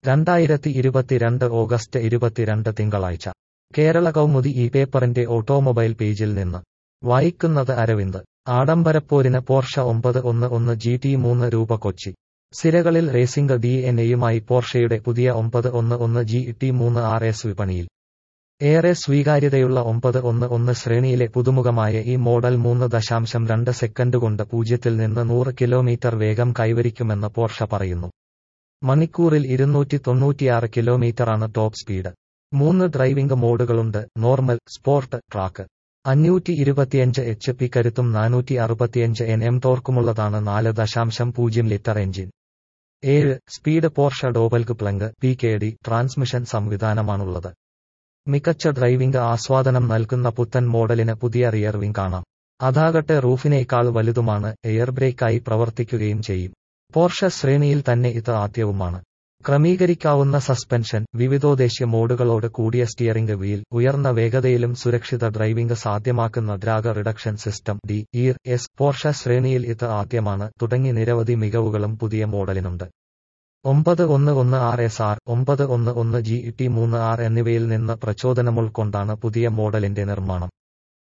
രണ്ടായിരത്തി ഇരുപത്തിരണ്ട് ഓഗസ്റ്റ് ഇരുപത്തിരണ്ട് തിങ്കളാഴ്ച കേരള കൗമുദി ഈ പേപ്പറിന്റെ ഓട്ടോമൊബൈൽ പേജിൽ നിന്ന് വായിക്കുന്നത് അരവിന്ദ് ആഡംബരപ്പോരിന് പോർഷ ഒമ്പത് ഒന്ന് ഒന്ന് ജി ടി മൂന്ന് രൂപ കൊച്ചി സിരകളിൽ റേസിംഗ് ഡി എൻ എയുമായി പോർഷയുടെ പുതിയ ഒമ്പത് ഒന്ന് ഒന്ന് ജി ടി മൂന്ന് ആർ എസ് വിപണിയിൽ ഏറെ സ്വീകാര്യതയുള്ള ഒമ്പത് ഒന്ന് ഒന്ന് ശ്രേണിയിലെ പുതുമുഖമായ ഈ മോഡൽ മൂന്ന് ദശാംശം രണ്ട് സെക്കൻഡ് കൊണ്ട് പൂജ്യത്തിൽ നിന്ന് നൂറ് കിലോമീറ്റർ വേഗം കൈവരിക്കുമെന്ന് പോർഷ പറയുന്നു മണിക്കൂറിൽ ഇരുന്നൂറ്റി തൊണ്ണൂറ്റിയാറ് കിലോമീറ്ററാണ് ടോപ്പ് സ്പീഡ് മൂന്ന് ഡ്രൈവിംഗ് മോഡുകളുണ്ട് നോർമൽ സ്പോർട്ട് ട്രാക്ക് അഞ്ഞൂറ്റി ഇരുപത്തിയഞ്ച് എച്ച് പി കരുത്തും നാനൂറ്റി അറുപത്തിയഞ്ച് എൻ എം ടോർക്കുമുള്ളതാണ് നാല് ദശാംശം പൂജ്യം ലിറ്റർ എഞ്ചിൻ ഏഴ് സ്പീഡ് പോർഷ ഡോബൽഗ് പ്ലങ്ക് പി കെ ഡി ട്രാൻസ്മിഷൻ സംവിധാനമാണുള്ളത് മികച്ച ഡ്രൈവിംഗ് ആസ്വാദനം നൽകുന്ന പുത്തൻ മോഡലിന് പുതിയ റിയർ വിംഗ് കാണാം അതാകട്ടെ റൂഫിനേക്കാൾ വലുതുമാണ് എയർ ബ്രേക്കായി പ്രവർത്തിക്കുകയും ചെയ്യും പോർഷ ശ്രേണിയിൽ തന്നെ ഇത് ആദ്യവുമാണ് ക്രമീകരിക്കാവുന്ന സസ്പെൻഷൻ വിവിധോദ്ദേശ്യ മോഡുകളോട് കൂടിയ സ്റ്റിയറിംഗ് വീൽ ഉയർന്ന വേഗതയിലും സുരക്ഷിത ഡ്രൈവിംഗ് സാധ്യമാക്കുന്ന drag reduction system D R S Porsche ശ്രേണിയിൽ ഇത് ആദ്യമാണ് തുടങ്ങി നിരവധി മികവുകളും പുതിയ മോഡലിനുണ്ട് ഒമ്പത് ഒന്ന് ഒന്ന് ആർ എസ് ആർ ഒമ്പത് ഒന്ന് ഒന്ന് ജി ടി മൂന്ന് ആർ എന്നിവയിൽ നിന്ന് പ്രചോദനമുൾക്കൊണ്ടാണ് പുതിയ മോഡലിന്റെ നിർമ്മാണം